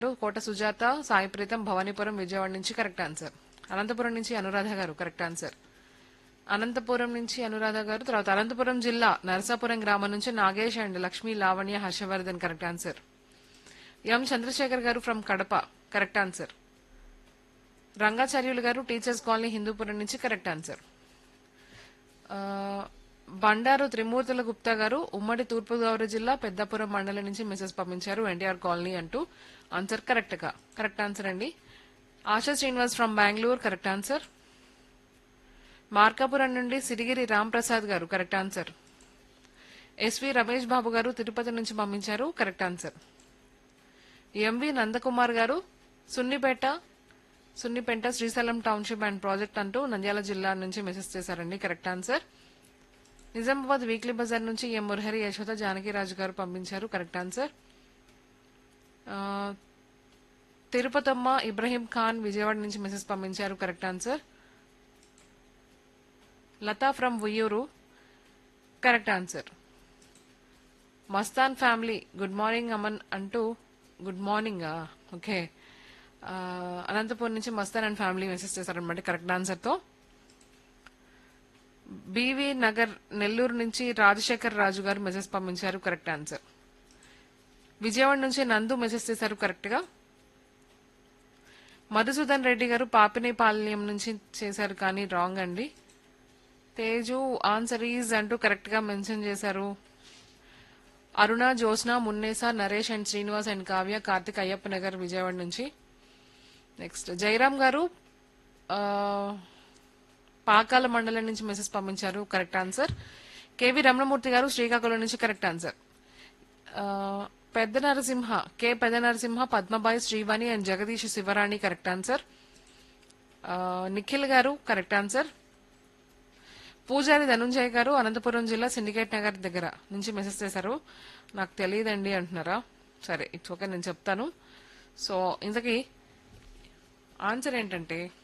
కోట సుజాత సాయి ప్రీతం భవానీపురం విజయవాడ నుంచి correct answer Anantapuram నుంచి అనురాధ గారు కరెక్ట్ ఆన్సర్ అనంతపురం నుంచి అనురాధ గారు తర్వాత అనంతపురం జిల్లా నరసాపురం గ్రామం నుంచి Nagesh and Lakshmi Lavanya Harshavardhan correct answer M Chandrasekhar garu from Kadapa correct answer Rangacharyulu garu teachers colony Hindupuram నుంచి కరెక్ట్ ఆన్సర్ ఆ, బండారు త్రిమూర్తుల గుప్తా గారు ఉమ్మడి తూర్పుగోదావరి జిల్లా పెద్దపురం మండలం నుంచి మెసేజ్ పంపించారు ఎన్టీఆర్ కాలనీ అంటూ ఆన్సర్ కరెక్ట్ గా కరెక్ట్ ఆన్సర్ అండి Asha Srinivas from Bengaluru correct answer Markapuram నుండి Sirigiri Ramprasad garu correct answer SV Ramesh Babu garu Tirupati నుంచి పంపించారు correct answer MV Nandakumar garu Sunnipeta Sunnipeta Srisailam township and project అంటూ నంద్యాల జిల్లా నుంచి మెసేజ్ చేశారండి correct answer Nizamabad weekly bazaar నుంచి ఎం మురహరి యశోద జానకిరాజు గారు పంపించారు కరెక్ట్ ఆన్సర్ ఆ, తిరుపతమ్మ ఇబ్రహీం ఖాన్ విజయవాడ నుంచి మెసేజ్ పంపించారు correct answer Latha from Uyyuru correct answer Mastan family good morning Aman అంటూ గుడ్ మార్నింగ్ ఓకే అనంతపురం నుంచి మస్తాన్ అండ్ ఫ్యామిలీ మెసేజ్ చేశారనమాట కరెక్ట్ ఆన్సర్తో బీవీ నగర్ నెల్లూరు నుంచి రాజశేఖర్ రాజు గారు మెసేజ్ పంపించారు కరెక్ట్ ఆన్సర్ విజయవాడ నుంచి నందు మెసేజ్ చేశారు కరెక్ట్ గా మధుసూదన్ రెడ్డి గారు పాపినేపాలెం నుంచి చేశారు కానీ రాంగ్ అండి తేజు ఆన్సర్ ఈజ్ అంటూ కరెక్ట్ గా మెన్షన్ చేశారు అరుణ జ్యోత్స్న మున్నేసా నరేష్ అండ్ శ్రీనివాస్ అండ్ కావ్య కార్తిక్ అయ్యప్ప నగర్ విజయవాడ నుంచి నెక్స్ట్ జయరామ్ గారు ఆ, పాకాల మండలం నుంచి మెసేజ్ పంపించారు కరెక్ట్ ఆన్సర్ కేవి రమణమూర్తి గారు శ్రీకాకుళం నుంచి కరెక్ట్ ఆన్సర్ ఆ, పెద్ద నరసింహ కె పెద్ద Narasimha Padmabai Srivani and Jagadish Sivarani correct answer ఆ, నిఖిల్ గారు కరెక్ట్ ఆన్సర్ పూజారి ధనుంజయ్ గారు అనంతపురం జిల్లా సిండికేట్ నగర్ దగ్గర నుంచి మెసేజ్ చేశారు నాకు తెలియదండి అంటున్నారా సరే ఇట్స్ ఓకే నేను చెప్తాను సో ఇంతకీ ఆన్సర్ ఏంటంటే